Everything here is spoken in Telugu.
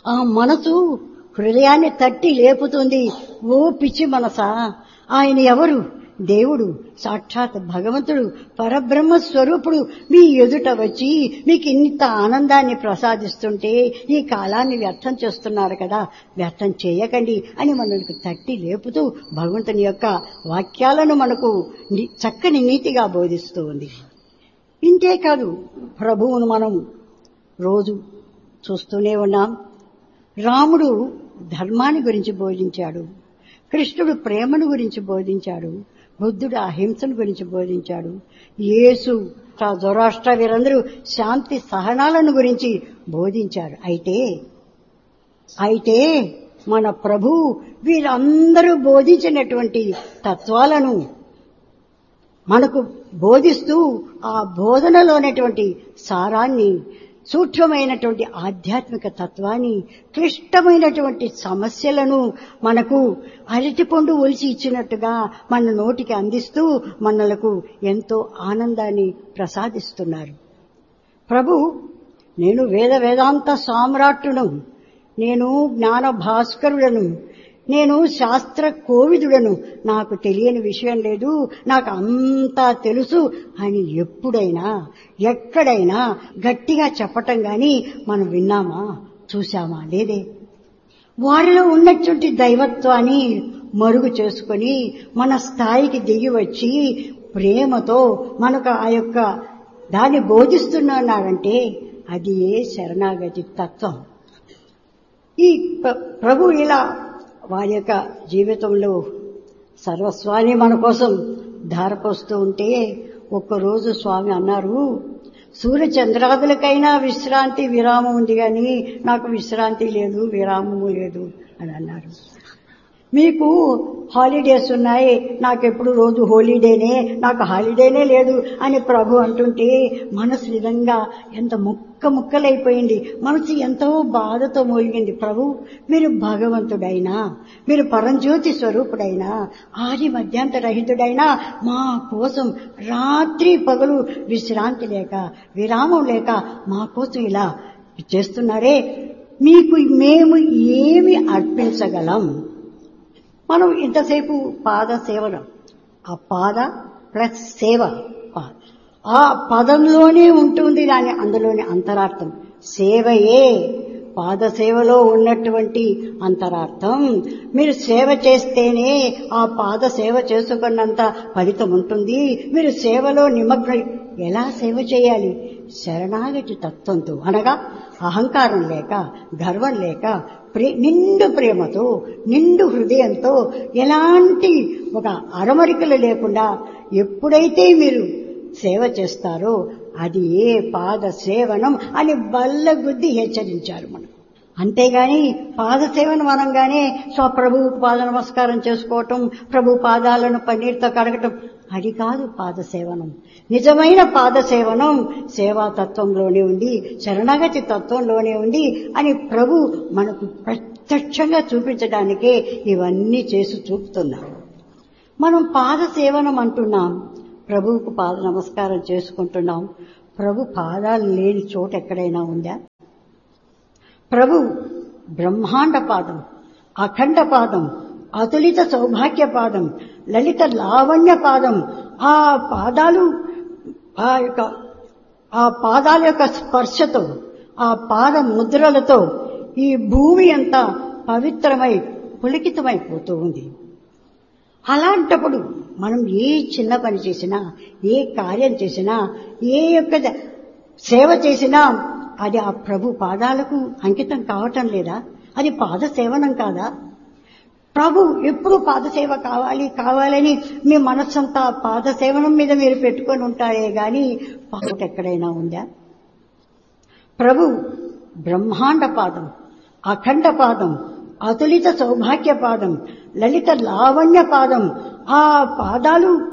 ఆ మనసు హృదయాన్ని తట్టి లేపుతుంది ఓ పిచ్చి మనసా ఆయన ఎవరు దేవుడు సాక్షాత్ భగవంతుడు పరబ్రహ్మ స్వరూపుడు మీ ఎదుట వచ్చి మీకు ఇంత ఆనందాన్ని ప్రసాదిస్తుంటే ఈ కాలాన్ని వ్యర్థం చేస్తున్నారు కదా వ్యర్థం చేయకండి అని మనకు తట్టి లేపుతూ భగవంతుని యొక్క వాక్యాలను మనకు ని- చక్కని నీతిగా బోధిస్తూ ఉంది ఇంతే కాదు ప్రభువును మనం రోజు చూస్తూనే ఉన్నాం రాముడు ధర్మాన్ని గురించి బోధించాడు కృష్ణుడు ప్రేమను గురించి బోధించాడు బుద్ధుడు అహింసను గురించి బోధించాడు యేసు జొరాష్ట్ర వీరందరూ శాంతి సహనాలను గురించి బోధించారు అయితే అయితే మన ప్రభు వీరందరూ బోధించినటువంటి తత్వాలను మనకు బోధిస్తూ ఆ బోధనలోనేటువంటి సారాన్ని సూక్ష్మమైనటువంటి ఆధ్యాత్మిక తత్వాన్ని క్లిష్టమైనటువంటి సమస్యలను మనకు అరటిపండు ఒలిచి ఇచ్చినట్టుగా మన నోటికి అందిస్తూ మనలకు ఎంతో ఆనందాన్ని ప్రసాదిస్తున్నారు ప్రభు నేను వేద వేదాంత సామ్రాట్టును నేను జ్ఞాన భాస్కరుడను నేను శాస్త్ర కోవిదుడను నాకు తెలియని విషయం లేదు నాకు అంతా తెలుసు అని ఎప్పుడైనా ఎక్కడైనా గట్టిగా చెప్పటం గాని మనం విన్నామా చూశామా లేదే వారిలో ఉన్నటువంటి దైవత్వాన్ని మరుగు చేసుకొని మన స్థాయికి దిగి వచ్చి ప్రేమతో మనకు ఆ యొక్క దాన్ని బోధిస్తున్నారంటే అది ఏ శరణాగతి తత్వం ఈ ప్ర- ప్రభు ఇలా వారి యొక్క జీవితంలో సర్వస్వాన్ని మన కోసం ధారపోస్తూ ఉంటే ఒక్కరోజు స్వామి అన్నారు సూర్య చంద్రాదులకైనా విశ్రాంతి విరామం ఉంది కానీ నాకు విశ్రాంతి లేదు విరామము లేదు అని అన్నారు మీకు హాలిడేస్ ఉన్నాయి నాకెప్పుడు రోజు హోలీడేనే నాకు హాలిడేనే లేదు అని ప్రభు అంటుంటే మనసు నిజంగా ఎంత ముక్క ముక్కలైపోయింది మనసు ఎంతో బాధతో మూలిగింది ప్రభు మీరు భగవంతుడైనా మీరు పరంజ్యోతి స్వరూపుడైనా ఆది మధ్యాంత రహితుడైనా మా కోసం రాత్రి పగలు విశ్రాంతి లేక విరామం లేక మా కోసం ఇలా చేస్తున్నారే మీకు మేము ఏమి అర్పించగలం మనం ఇంతసేపు పాద సేవనం ఆ పాద ప్లస్ సేవ పా- ఆ పదంలోనే ఉంటుంది దాని అందులోని అంతరార్థం సేవయే పాద సేవలో ఉన్నటువంటి అంతరార్థం మీరు సేవ చేస్తేనే ఆ పాద సేవ చేసుకున్నంత ఫలితం ఉంటుంది మీరు సేవలో నిమగ్న ఎలా సేవ చేయాలి శరణాగతి తత్వంతో అనగా అహంకారం లేక గర్వం లేక ప్రే నిండు ప్రేమతో నిండు హృదయంతో ఎలాంటి ఒక అరమరికలు లేకుండా ఎప్పుడైతే మీరు సేవ చేస్తారో అది ఏ పాద సేవనం అని బల్లగుద్ది హెచ్చరించారు మనం అంతేగాని పాద సేవను మనంగానే స్వ ప్రభు పాద నమస్కారం చేసుకోవటం ప్రభు పాదాలను పన్నీరుతో కడగటం అది కాదు పాద సేవనం నిజమైన పాద సేవనం సేవా తత్వంలోనే ఉంది శరణాగతి తత్వంలోనే ఉంది అని ప్రభు మనకు ప్రత్యక్షంగా చూపించడానికే ఇవన్నీ చేసి చూపుతున్నాం మనం పాద సేవనం అంటున్నాం ప్రభువుకు పాద నమస్కారం చేసుకుంటున్నాం ప్రభు పాదాలు లేని చోట ఎక్కడైనా ఉందా ప్రభు బ్రహ్మాండ పాదం అఖండ పాదం అతులిత సౌభాగ్య పాదం లలిత లావణ్య పాదం ఆ పాదాలు ఆ యొక్క ఆ పాదాల యొక్క స్పర్శతో ఆ పాద ముద్రలతో ఈ భూమి అంతా పవిత్రమై పులికితమైపోతూ ఉంది అలాంటప్పుడు మనం ఏ చిన్న పని చేసినా ఏ కార్యం చేసినా ఏ యొక్క ద- సేవ చేసినా అది ఆ ప్రభు పాదాలకు అంకితం కావటం లేదా అది పాద సేవనం కాదా ప్రభు ఎప్పుడు పాదసేవ కావాలి కావాలని మీ మనస్సంతా పాదసేవనం మీద మీరు పెట్టుకొని ఉంటారే గాని పాట ఎక్కడైనా ఉందా ప్రభు బ్రహ్మాండ పాదం అఖండ పాదం అతులిత సౌభాగ్య పాదం లలిత లావణ్య పాదం ఆ పాదాలు